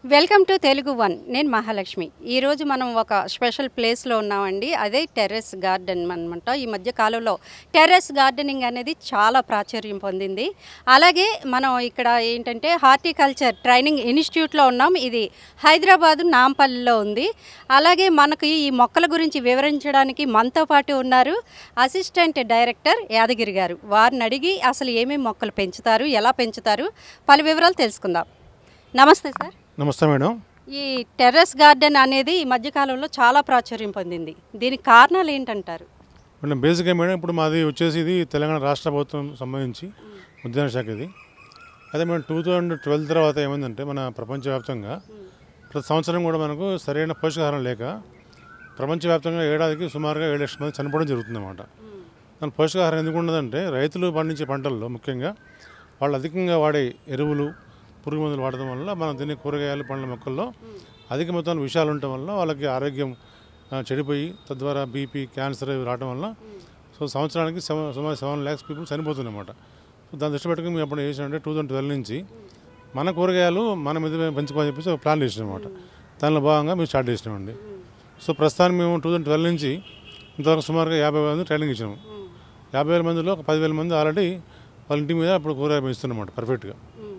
Welcome to Telugu one నేను మహాలక్ష్మి ఈరోజు మనం ఒక స్పెషల్ ప్లేస్లో ఉన్నామండి అదే టెర్రస్ గార్డెన్ అనమాట ఈ మధ్య కాలంలో టెర్రస్ గార్డెనింగ్ అనేది చాలా ప్రాచుర్యం పొందింది అలాగే మనం ఇక్కడ ఏంటంటే హార్టికల్చర్ ట్రైనింగ్ ఇన్స్టిట్యూట్లో ఉన్నాం ఇది హైదరాబాదు నాంపల్లిలో ఉంది అలాగే మనకు ఈ మొక్కల గురించి వివరించడానికి మనతో పాటు ఉన్నారు అసిస్టెంట్ డైరెక్టర్ యాదగిరి గారు వారిని అడిగి అసలు ఏమేమి మొక్కలు పెంచుతారు ఎలా పెంచుతారు పలు వివరాలు తెలుసుకుందాం నమస్తే సార్ నమస్తే మేడం ఈ టెర్రస్ గార్డెన్ అనేది ఈ మధ్యకాలంలో చాలా ప్రాచుర్యం పొందింది దీనికి కారణాలు ఏంటంటారు మేడం బేసిక్గా మేడం ఇప్పుడు మాది వచ్చేసి ఇది తెలంగాణ రాష్ట్ర ప్రభుత్వం సంబంధించి ఉద్యాన శాఖ ఇది అదే మేడం టూ థౌజండ్ ట్వెల్వ్ తర్వాత ఏమైందంటే మన ప్రపంచవ్యాప్తంగా ప్రతి సంవత్సరం కూడా మనకు సరైన పోషకాహారం లేక ప్రపంచవ్యాప్తంగా ఏడాదికి సుమారుగా ఏడు లక్షల మంది చనిపోవడం జరుగుతుందన్నమాట దాని పోషకాహారం ఎందుకు ఉండదంటే రైతులు పండించే పంటల్లో ముఖ్యంగా వాళ్ళు అధికంగా వాడే ఎరువులు పురుగు మందులు వాడడం వల్ల మనం తినే కూరగాయలు పండ్ల మొక్కల్లో అధిక మొత్తంలో విషయాలు ఉండటం వల్ల వాళ్ళకి ఆరోగ్యం ఆ, చెడిపోయి తద్వారా బీపీ క్యాన్సర్ ఇవి రావడం వల్ల సో సంవత్సరానికి సెవెన్ సుమారు సెవెన్ ల్యాక్స్ పీపుల్ చనిపోతున్నమాట సో దాన్ని దృష్టి పెట్టుకుని మేము అప్పుడు చేసామంటే టూ థౌసండ్ ట్వెల్వ్ నుంచి మన కూరగాయలు మన మీద పెంచుకోవాలని చెప్పేసి ఒక ప్లాన్ చేసినాం అనమాట దానిలో భాగంగా మేము స్టార్ట్ చేసినామండి సో ప్రస్తుతానికి మేము టూ థౌసండ్ ట్వెల్వ్ నుంచి ఇంతవరకు సుమారుగా యాభై వేల మంది ట్రైనింగ్ ఇచ్చినాము యాభై వేల మందిలో ఒక పదివేల మంది ఆల్రెడీ వాళ్ళ ఇంటి మీద ఇప్పుడు కూరగాయలు పెంచుతున్నమాట పర్ఫెక్ట్గా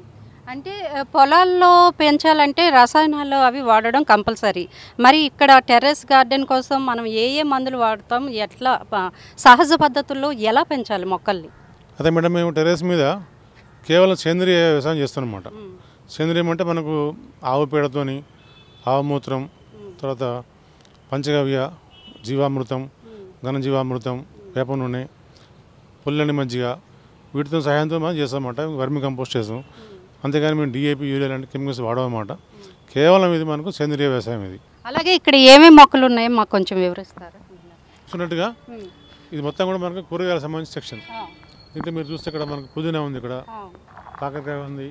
అంటే ఆ, పొలాల్లో పెంచాలంటే రసాయనాలు అవి వాడడం కంపల్సరీ మరి ఇక్కడ టెర్రస్ గార్డెన్ కోసం మనం ఏ ఏ మందులు వాడతాం ఎట్లా ప- సహజ పద్ధతుల్లో ఎలా పెంచాలి మొక్కల్ని అదే మేడం మేము టెర్రస్ మీద కేవలం సేంద్రియ వ్యవసాయం చేస్తామన్నమాట సేంద్రియం అంటే మనకు ఆవు పేడతోని ఆవు మూత్రం తర్వాత పంచగవ్య జీవామృతం ఘనజీవామృతం వేప నూనె పుల్లని మజ్జిగ వీటితో సహాయంతో మనం చేస్తామన్నమాట వర్మి కంపోస్ట్ చేస్తాం అంతేగాని మేము డిఏపి యూరియా లాంటి కెమికల్స్ వాడమన్నమాట కేవలం ఇది మనకు సేంద్రియ వ్యవసాయం ఇది అలాగే ఇక్కడ ఏమేమి మొక్కలు ఉన్నాయో మాకు కొంచెం వివరిస్తారా చూసినట్టుగా ఇది మొత్తం కూడా మనకు కూరగాయలకు సంబంధించిన సెక్షన్ దీంట్లో మీరు చూస్తే ఇక్కడ మనకు పుదీనా ఉంది ఇక్కడ కాకరకాయ ఉంది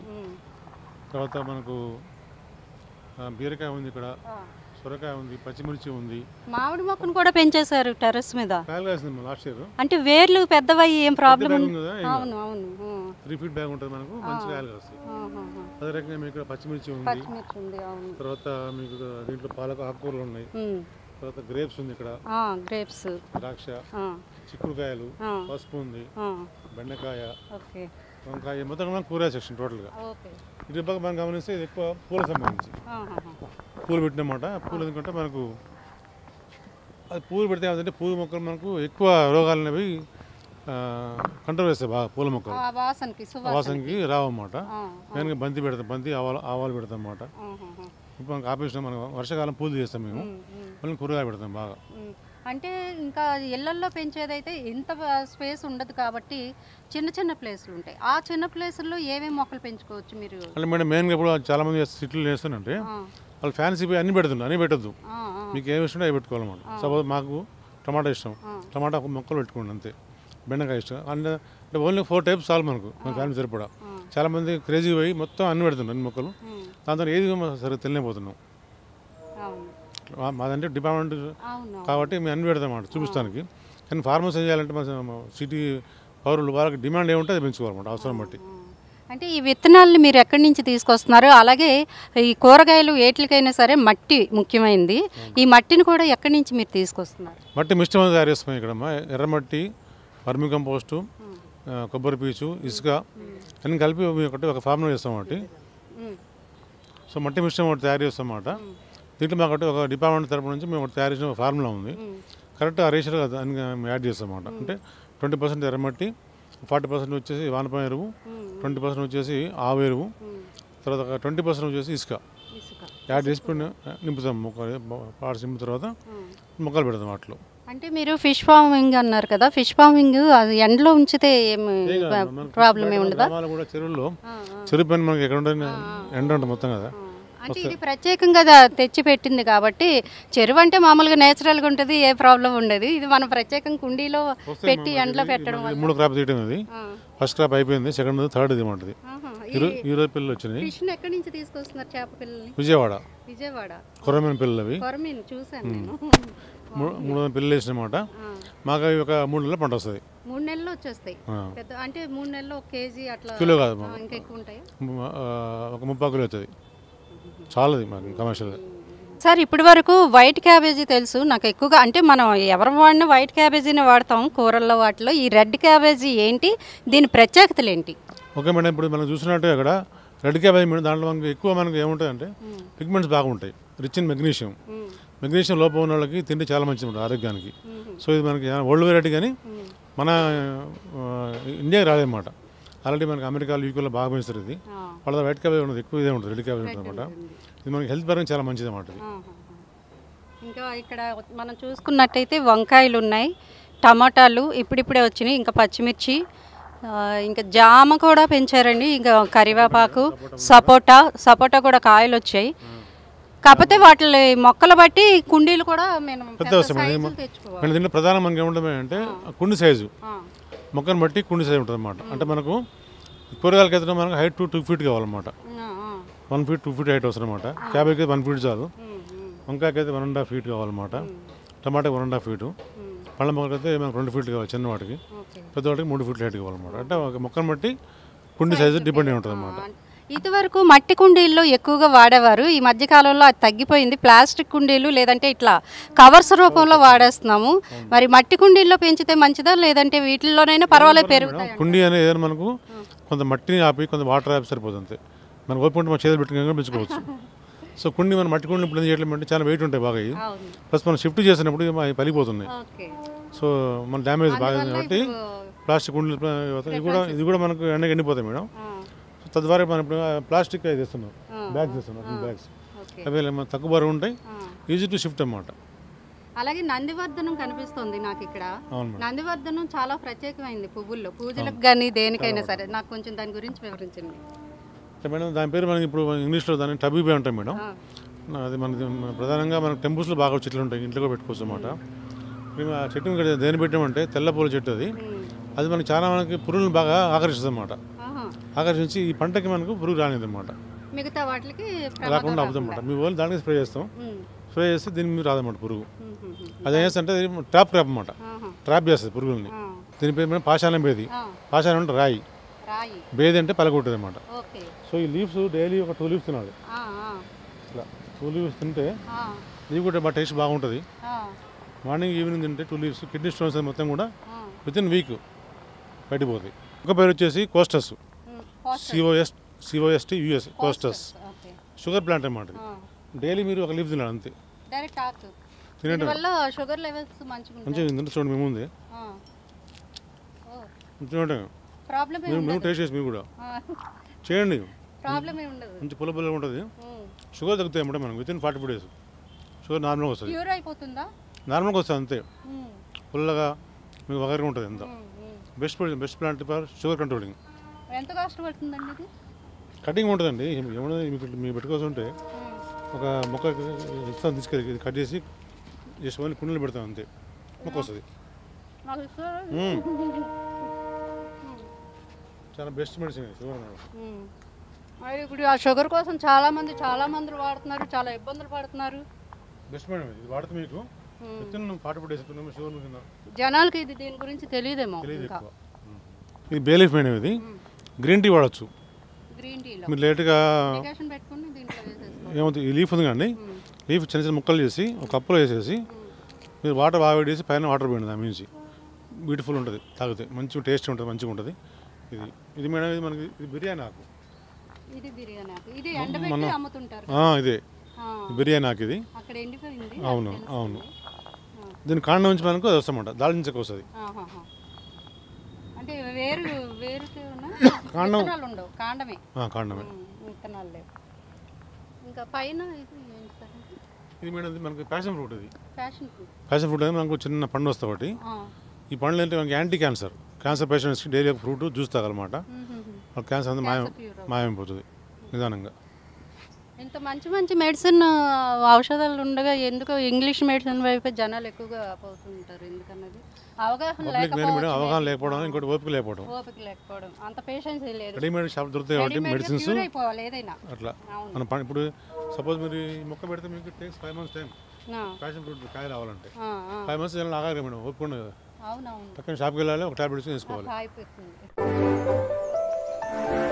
తర్వాత మనకు ఆ, బీరకాయ ఉంది ఇక్కడ సొరకాయ ఉంది పచ్చిమిర్చి ఉంది మామిడి మొక్కను కూడా పెంచేశారు టెర్రస్ మీద కాయలు కాసింది లాస్ట్ ఇయర్ అంటే వేర్లు పెద్దవయ్యి ఏం ప్రాబ్లం బ్యాగ్ ఉంది కదా ఏం అవును అవును ఆ. త్రీ ఫీట్ బ్యాగ్ ఉంటుంది మనకు మంచి కాయలు కాస్తాయి ఆహాహా. అదే రకంగా మీకు ఇక్కడ పచ్చిమిర్చి ఉంది పచ్చిమిర్చి ఉంది అవును తర్వాత మీకు ఇక్కడ దీంట్లో పాలకు ఆకుకూరలు ఉన్నాయి ఉమ్. తర్వాత గ్రేప్స్ ఉంది ఇక్కడ ఆ, గ్రేప్స్ ద్రాక్ష ఆ, చిక్కుడుకాయలు ఆ, పసుపు ఉంది ఆ. బెండకాయ ఓకే వంకాయ మొత్తం కూడా కూరగాయ సెక్షన్ టోటల్గా ఓకే ఇటు పక్క మనం గమనిస్తే ఇది ఎక్కువ పూల సంబంధించి ఆహాహా. పూలు పెట్టినమాట పూలు ఎందుకంటే మనకు అది పూలు పెడితే ఏమంటే పూల మొక్కలు మనకు ఎక్కువ రోగాలు అనేవి కంట్రోల్ చేస్తాయి బాగా పూల మొక్కలు ఆ వాసనకి సువాసన వాసనకి రావన్నమాట ఆ, మెయిన్గా బంతి పెడతాం బంతి ఆవాలు ఆవాలు పెడతాం అన్నమాట ఆహాహా. ఇప్పుడు మనకు ఆపేసిన మనం వర్షాకాలం పూలు చేస్తాం మేము ఉమ్, ఉమ్, మళ్ళీ కూరగాయలు పెడతాం బాగా ఉమ్. అంటే ఇంకా ఇళ్లల్లో పెంచేదైతే ఇంత స్పేస్ ఉండదు కాబట్టి చిన్న చిన్న ప్లేస్లు ఉంటాయి ఆ చిన్న ప్లేసుల్లో ఏమేమి మొక్కలు పెంచుకోవచ్చు మీరు అంటే మేడం మెయిన్గా ఇప్పుడు చాలామంది సిటీలు చేస్తానంటే ఆ, వాళ్ళు ఫ్యాన్సీ పోయి అన్ని పెడుతున్నారు అన్ని పెట్టద్దు ఆ, ఆ, మీకు ఏమి ఇష్టం అవి పెట్టుకోవాలన్నమాట సపోజ్ మాకు టమాటా ఇష్టం ఆ. టమాటా ఒక మొక్కలు పెట్టుకోండి అంతే బెండకాయ ఇష్టం అంటే అంటే ఓన్లీ ఫోర్ టైప్స్ చాలు మనకు మన ఫ్యామిలీ సరిపడా ఆ. చాలామంది క్రేజీ పోయి మొత్తం అన్ని పెడుతున్నారు అన్ని మొక్కలు ఉమ్, దాంతో ఏది మనం సరిగ్గా తెలియపోతున్నాం అవును మా- మాదంటే డిపార్ట్మెంట్ అవును కాబట్టి మేము అన్ని పెడతాం అన్నమాట చూపిస్తానికి కానీ ఫార్మర్స్ ఏం చేయాలంటే మన సిటీ పౌరులు వాళ్ళకి డిమాండ్ ఏముంటే అది పెంచుకోవాలన్నమాట అవసరం బట్టి ఆ. అంటే ఈ విత్తనాలను మీరు ఎక్కడి నుంచి తీసుకొస్తున్నారు అలాగే ఈ కూరగాయలు ఏట్లకైనా సరే మట్టి ముఖ్యమైనది ఈ మట్టిని కూడా ఎక్కడి నుంచి మీరు తీసుకొస్తున్నారు మట్టి మిశ్రమం తయారు చేస్తాం ఇక్కడ అమ్మా. ఎర్రమట్టి వర్మి కంపోస్టు ఆ, కొబ్బరి పీచు ఇసుక అన్ని కలిపి ఒకటి ఒక ఫార్ములా చేస్తాం ఒకటి ఉమ్, సో మట్టి మిశ్రమం ఒకటి తయారు చేస్తాం అన్నమాట దీంట్లో మాకు ఒకటి ఒక డిపార్ట్మెంట్ తరపు నుంచి మేము ఒకటి తయారు చేసిన ఒక ఫార్ములా ఉంది ఉమ్, కరెక్ట్ ఆ రేషియోలో దాన్ని మేము యాడ్ చేస్తాం అన్నమాట అంటే ట్వంటీ పర్సెంట్ ఎర్రమట్టి ఫార్టీ పర్సెంట్ వచ్చేసి వానపాయ ఎరువు ఉమ్, ట్వంటీ పర్సెంట్ వచ్చేసి ఆవు ఎరువు ఉమ్, తర్వాత ఒక ట్వంటీ పర్సెంట్ వచ్చేసి ఇసుక ఇసుక యాడ్ చేసుకుని నింపుతాం మొక్కలు పార్ట్స్ నింపిన తర్వాత ఉమ్. మొక్కలు పెడతాం వాటిలో అంటే మీరు ఫిష్ ఫార్మింగ్ అన్నారు కదా ఫిష్ ఫార్మింగ్ అది ఎండలో ఉంచితే ఏమి ప్రాబ్లం ఏమి ఉండదా గ్రామాలు కూడా చెరువుల్లో ఆ, ఆ, చెరువు పైన మనకి ఎక్కడ ఉంటుంది ఎండ ఉంటుంది మొత్తం కదా ఆ. అంటే ఇది ప్రత్యేకంగా దా- తెచ్చి పెట్టింది కాబట్టి చెరువు అంటే మామూలుగా నేచురల్గా ఉంటుంది ఏ ప్రాబ్లం ఉండదు ఇది మనం ప్రత్యేకంగా కుండీలో పెట్టి ఎండలో పెట్టడం ఇది మూడు క్రాప్ తీయటం ఇది ఆ. ఫస్ట్ క్రాప్ అయిపోయింది సెకండ్ థర్డ్ ఇది ఉంటుంది ఆహా. ఈరో ఈరోజు పిల్లలు వచ్చినాయి ఫిష్ని ఎక్కడి నుంచి తీసుకొస్తున్నారు చేప పిల్లల్ని విజయవాడ విజయవాడ కొరమైన పిల్లలు అవి కొరమీను చూశాను నేను మూ- మూడు వందల పిల్లలు వేసినమాట ఆ. మాకు అవి ఒక మూడు నెలల పంట వస్తుంది మూడు నెలలు వచ్చేస్తాయి ఆ. పెద్ద అంటే మూడు నెలలు ఒక కేజీ అట్లా కిలో కాదు ఆ, మాకు. ఇంకా ఎక్కువ ఉంటాయి ము- ఆ, ఒక ముప్పై కిలో అవుతుంది చాలా అది మాకు కమర్షియల్గా సార్ ఇప్పటి వరకు వైట్ క్యాబేజీ తెలుసు నాకు ఎక్కువగా అంటే మనం ఎవరు వాడినా వైట్ క్యాబేజీని వాడతాం కూరల్లో వాటిలో ఈ రెడ్ క్యాబేజీ ఏంటి దీని ప్రత్యేకతలు ఏంటి ఓకే మేడం ఇప్పుడు మనం చూసినట్టు అక్కడ రెడ్ క్యాబేజ్ మేడం దాంట్లో మనకి ఎక్కువ మనకి ఏముంటాయంటే పిగ్మెంట్స్ బాగుంటాయి రిచ్ ఇన్ మెగ్నీషియం మెగ్నీషియం లోపం ఉన్న వాళ్ళకి తిండి చాలా మంచిది ఉంటుంది ఆరోగ్యానికి సో ఇది మనకి ఓల్డ్ వెరైటీ కానీ మన ఆ, ఇండియాకి రాలేదన్నమాట ఆల్రెడీ మనకి అమెరికాలో యూకేలో బాగా పెంచుతారు ఇది వాళ్ళ వైట్ క్యాబేజ్ ఉండదు ఎక్కువ ఇదే ఉంటుంది రెడ్ క్యాబేజ్ ఉంటుంది అనమాట ఇది మనకి హెల్త్ పరంగా చాలా మంచిది అన్నమాట ఇది ఇంకా ఇక్కడ మనం చూసుకున్నట్టయితే వంకాయలు ఉన్నాయి టమాటాలు ఇప్పుడిప్పుడే వచ్చినాయి ఇంకా పచ్చిమిర్చి ఆ, ఇంకా జామ కూడా పెంచారండి ఇంకా కరివేపాకు సపోటా సపోటా కూడా కాయలు వచ్చాయి కాకపోతే వాటి మొక్కలు బట్టి కుండీలు కూడా మేము పెద్ద పెద్ద వస్తాయి మేడం. సైజులు తెచ్చుకోవాలి మన దీంట్లో ప్రధానం మనకి ఏముంటుంది అంటే కుండి సైజు ఆ, మొక్కను బట్టి కుండి సైజు ఉంటుంది అనమాట అంటే మనకు కూరగాయలకి అయితే మనకు హైట్ టూ టూ ఫీట్ కావాలన్నమాట ఆ, ఆ. One feet two feet height వస్తుంది అనమాట క్యాబేజ్కి వన్ ఫీట్ చాలు ఉమ్, ఉమ్, వంకాయకి అయితే వన్ అండ్ హాఫ్ ఫీట్ కావాలన్నమాట టమాటాకి one and half feet um. పళ్ళ మొక్కలకి అయితే మనకు రెండు ఫీట్లు కావాలి చిన్న వాటికి ఓకే పెద్ద వాటికి మూడు ఫీట్లు హైట్ కావాలన్నమాట అంటే ఒక మొక్కను బట్టి కుండి సైజు డిపెండ్ అయి ఉంటుంది అనమాట ఇదివరకు మట్టి కుండీల్లో ఎక్కువగా వాడేవారు ఈ మధ్య కాలంలో అది తగ్గిపోయింది ప్లాస్టిక్ కుండీలు లేదంటే ఇట్లా కవర్స్ రూపంలో వాడేస్తున్నాము మరి మట్టి కుండీల్లో పెంచితే మంచిదా లేదంటే వీటిల్లోనైనా పర్వాలేదు పెరుగుతాయి కుండి అనేది ఏదైనా మనకు కొంత మట్టిని ఆపి కొంత వాటర్ ఆపి సరిపోతుంది అంతే మన ఓపిక ఉంటే మన చేతులు పెట్టుకుని పెంచుకోవచ్చు సో కుండి మన మట్టి కుండి ఇప్పుడు ఏం చేయట్లేదు అంటే చాలా వెయిట్ ఉంటాయి బాగా ఇవి. అవును ప్లస్ మనం షిఫ్ట్ చేసినప్పుడు ఇవి అవి పలిగిపోతున్నాయి ఓకే సో మన డ్యామేజ్ బాగా ఉంది కాబట్టి ప్లాస్టిక్ కుండీలు ఇది కూడా ఇది కూడా మనకు ఎండకి ఎండిపోతాయి మేడం సో తద్వారా మనం ఇప్పుడు ప్లాస్టిక్ అది తెస్తున్నాం బ్యాగ్స్ తెస్తున్నాం బ్యాగ్స్ ఓకే అవి మన తక్కువ బరువు ఉంటాయి ఈజీ టు షిఫ్ట్ అన్నమాట అలాగే నందివర్ధనం కనిపిస్తుంది నాకు ఇక్కడ అవును మేడం నందివర్ధనం చాలా ప్రత్యేకమైంది పువ్వుల్లో పూజలకు కానీ దేనికైనా సరే నాకు కొంచెం దాని గురించి వివరించండి అంటే మేడం దాని పేరు మనకి ఇప్పుడు ఇంగ్లీష్లో దాన్ని టబీబే ఉంటాయి మేడం ఆ, అది మనకి మన ప్రధానంగా మనకి టెంపుల్స్లో బాగా చెట్లు ఉంటాయి ఇంట్లో కూడా పెట్టుకోవచ్చు అన్నమాట మేము ఆ చెట్టుని ఇక్కడ దేని పెట్టామంటే తెల్ల పూల చెట్టు అది ఉమ్, అది మనకి చాలా మనకి పురుగులను బాగా ఆకర్షిస్తుంది అన్నమాట ఆహా. ఆకర్షించి ఈ పంటకి మనకు పురుగు రానిది అనమాట మిగతా వాటికి రాకుండా అవుతుందన్నమాట మీ వాళ్ళు దానికి స్ప్రే చేస్తాం స్ప్రే చేస్తే దీని మీద రాదన్నమాట పురుగు అది ఏం చేస్తే అది ట్రాప్ ట్రాప్ అన్నమాట ట్రాప్ చేస్తుంది పురుగుల్ని దీని పేరు మేము పాషాణం బేది పాషాణం అంటే రాయి రాయి బేది అంటే పలగొట్టేది అనమాట ఓకే సో ఈ లీవ్స్ డైలీ ఒక టూ లీవ్స్ తినాలి ఆ, ఆ, ఇట్లా టూ లీవ్స్ తింటే ఆ, ఇది కూడా మా టేస్ట్ బాగుంటుంది ఆ, మార్నింగ్ ఈవినింగ్ తింటే టూ లీవ్స్ కిడ్నీ స్టోన్స్ అది మొత్తం కూడా ఆ. విత్ ఇన్ వీక్ బయటపోతాయి ఒక పేరు వచ్చేసి costus um, post COS COST US costus okay sugar plant అన్నమాట ఇది. ఆ, డైలీ మీరు ఒక లీఫ్ తినాలి అంతే డైరెక్ట్ ఆకు తినండి దీనివల్ల షుగర్ లెవెల్స్ మంచిగా ఉంటాయి మంచిగా తింటే చూడండి మేము ఉంది ఆ. ఓ చూడండి ప్రాబ్లం మీరు మేము టేస్ట్ చేసి మీరు కూడా చేయండి ప్రాబ్లం ఏమి ఉండదు మంచి పుల్ల పుల్లగా ఉంటుంది ఉమ్. షుగర్ తగ్గుతాయి అన్నమాట మనకు with in forty five days sugar నార్మల్గా వస్తుంది క్యూర్ అయిపోతుందా నార్మల్గా వస్తుంది అంతే ఉమ్, పుల్లగా మీకు వగరగా ఉంటుంది అంత um, um. Best best plant for sugar controlling ఎంత కాస్ట్ పడుతుందండి ఇది కటింగ్ ఉంటుందండి ఏమన్నా మీకు మీరు పెట్టుకోవాల్సి ఉంటే ఉమ్. ఒక మొక్క ఇస్తాను తీసుకెళ్ళి ఇది కట్ చేసి జస్ట్ ఓన్లీ కుండలు పెడతాం అంతే మొక్క వస్తుంది నాకు ఇస్తారా? మ్మ్. చాలా బెస్ట్ మెడిసిన్ షుగర్ అన్నమాట. ఉమ్. మరి ఇప్పుడు ఆ షుగర్ కోసం చాలా మంది చాలా మంది వాడుతున్నారు చాలా ఇబ్బందులు పడుతున్నారు బెస్ట్ మేడం ఇది వాడితే మీకు hmm. With in forty five days sugar కింద జనాలకి ఇది దీని గురించి తెలియదేమో తెలియదు ఇంకా ఎక్కువ ఇది బేలీఫ్ మేడం ఇది గ్రీన్ టీ వాడచ్చు గ్రీన్ టీలో మీరు లేట్గా డికాషన్ పెట్టుకుని దీంట్లో వేసేసుకో ఏమవుతుంది ఈ లీఫ్ ఉంది కానీ లీఫ్ చిన్న చిన్న ముక్కలు చేసి ఒక కప్పులో వేసేసి మీరు వాటర్ బాగా వేడి చేసి పైన వాటర్ పోయింది దాని నుంచి బ్యూటిఫుల్ ఉంటుంది తాగితే మంచి టేస్ట్ ఉంటుంది మంచిగా ఉంటుంది ఇది ఇది మేడం ఇది మనకి ఇది బిర్యానీ ఆకు ఇది బిర్యానీ ఆకు. ఇది ఎండబెట్టి అమ్ముతుంటారు ఆ, ఇదే ఆ, ఇది బిర్యానీ ఆకు ఇది అక్కడ ఎండిపోయింది అవును అవును దీని కాండం నుంచి మనకు అది వస్తామంట దాల్చిన వస్తుంది ఆహాహా. అంటే వేరు వేరు కాండం. విత్తనాలు ఉండవు కాండమే కాండమే ఉమ్, విత్తనాలు లేవు ఇంకా పైన ఇది ఏంటి సార్ ఇది మేడం ఇది మనకి ప్యాషన్ ఫ్రూట్ ఇది ఫ్యాషన్ ఫుడ్ ప్యాషన్ ఫ్రూట్ అనేది మనకు చిన్న పండు వస్తుంది ఒకటి ఈ పండ్లు అంటే మనకి యాంటీ క్యాన్సర్ క్యాన్సర్ పేషెంట్స్కి డైలీ ఒక ఫ్రూట్ జ్యూస్ తాగాలన్నమాట వాళ్ళ క్యాన్సర్ అంతా మాయం మాయమైపోతుంది నిదానంగా ఇంత మంచి మంచి మెడిసిన్ ఔషధాలు ఉండగా ఎందుకు ఇంగ్లీష్ మెడిసిన్ వైపు జనాలు ఎక్కువగా పోతుంటారు ఎందుకన్నది అవగాహన పబ్లిక్ మెయిన్ మేడం లేకపోవచ్చు అవగాహన లేకపోవడం ఇంకోటి ఓపిక లేకపోవడం ఓపిక లేకపోవడం అంత పేషెన్స్ లేదు రెడీమేడ్ షాప్ దొరుకుతాయి కాబట్టి Readymade గా మెడిసిన్స్ cure అయిపోవాలి ఏదైనా అట్లా అవును మన పని ఇప్పుడు సపోజ్ మీరు ఈ మొక్క పెడితే మీకు టేక్స్ ఫైవ్ మంత్స్ టైం ఆ, ప్యాషన్ ఫ్రూట్ కాయ రావాలంటే ఆ, ఆ. ఫైవ్ మంత్స్ జనాలు ఆగాలి మేడం ఓపిక ఉండదు కదా అవునవును పక్కన షాప్కి వెళ్ళాలి ఒక టాబ్లెట్స్ వేసుకోవాలి అయిపోతుంది